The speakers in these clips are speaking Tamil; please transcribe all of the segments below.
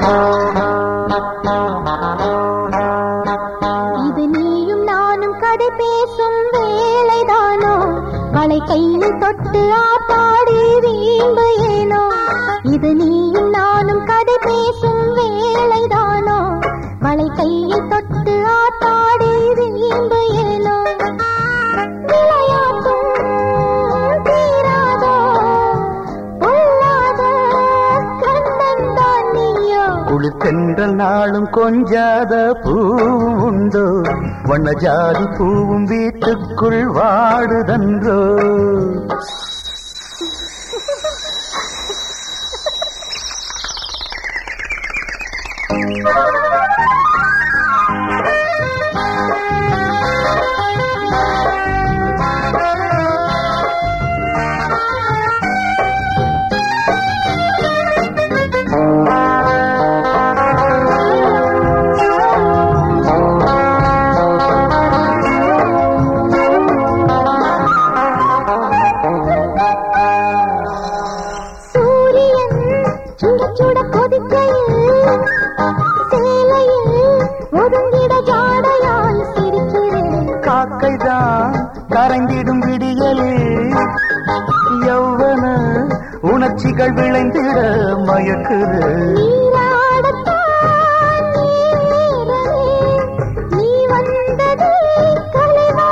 இது நீயும் நானும் கதை பேசும் வேளைதானோ வளை கையில் தொட்டு ஆத்தாடி வீம்பு ஏனோ இது நீயும் நானும் கதை பேசும் வேளைதானோ வளை கையில் தொட்டு ஆத்தாடி வீம்பு ஏனோ விளையாட்டும் தீராதோ பொல்லாத கண்ணன்தான் நீயோ குளிர்கென்றல் நாளும் கொஞ்சாத பூவும் உண்டோ வண்ண ஜாதி பூவும் வீட்டுக்குள் வாடுதன்றோ சூரியன் சுட சுட கொதிக்கையில் சேலையில் ஒதுங்கிட ஜாடையால் சிரிக்கிறேன் காக்கைதான் கரைந்திடும் விடியலில் யௌவன உணர்ச்சிகள் விளைந்திட மயக்குது நீராடத்தான் நேரமே, நீ வந்தது கலைவா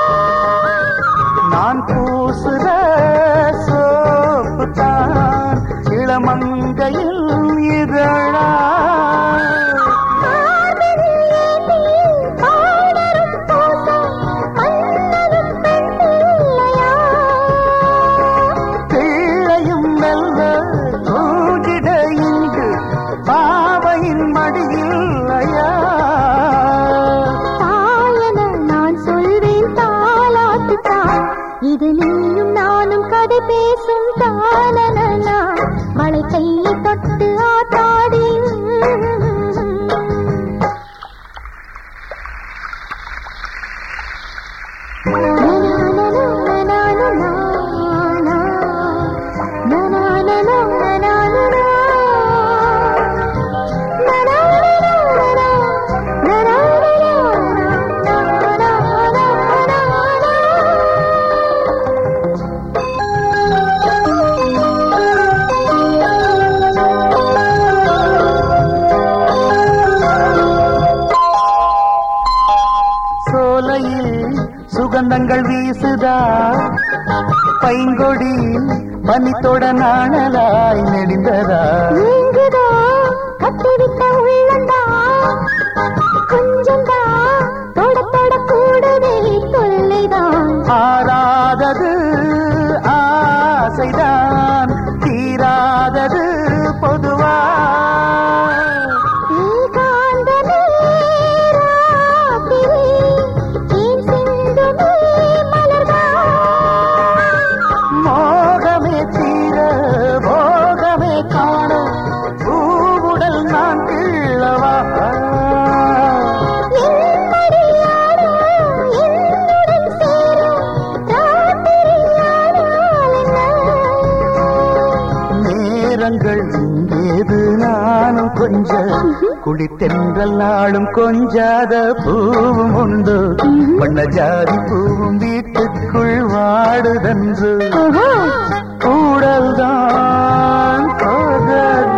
நான் பூசுற சோப்பு தான் இளமங்கையில் இதழா பிள்ளையும் மெல்ல தூங்கிட இங்கு பாவையின் மடியில் ஐயா இது நீயும் நானும் கதை பேசும் தானனா மழை கையை தொட்டு ஆத்தாடி சோலையில் சுகந்தங்கள் வீசுதா பைங்கொடி பனித்தோட நாணலாய் நெடிந்ததா நீங்குதோ கட்டிவிட்ட உள்ளந்தா கொஞ்சந்தா தொட தொட கூடவே தொல்லைதான் ஆறாதது ஆசைதான் தீராதது பொதுவா ஏகாந்தமே ராத்திரி தேன் சிந்துமே மலர்தான் மோகமே தீர போகமே காண பூவுடல் நான் கிள்ளவா என்னடியாடோ என்னுடன் சேரும் ராத்திரியானால் என்ன நேரங்கள் ஏது நானும் கொஞ்ச குளித்தென்றல் நாளும் கொஞ்சாத பூவும் உண்டு வண்ண ஜாதி பூவும் வீட்டுக்குள் வாடுதன்று ஓஹோ கூடல்தான் போகாது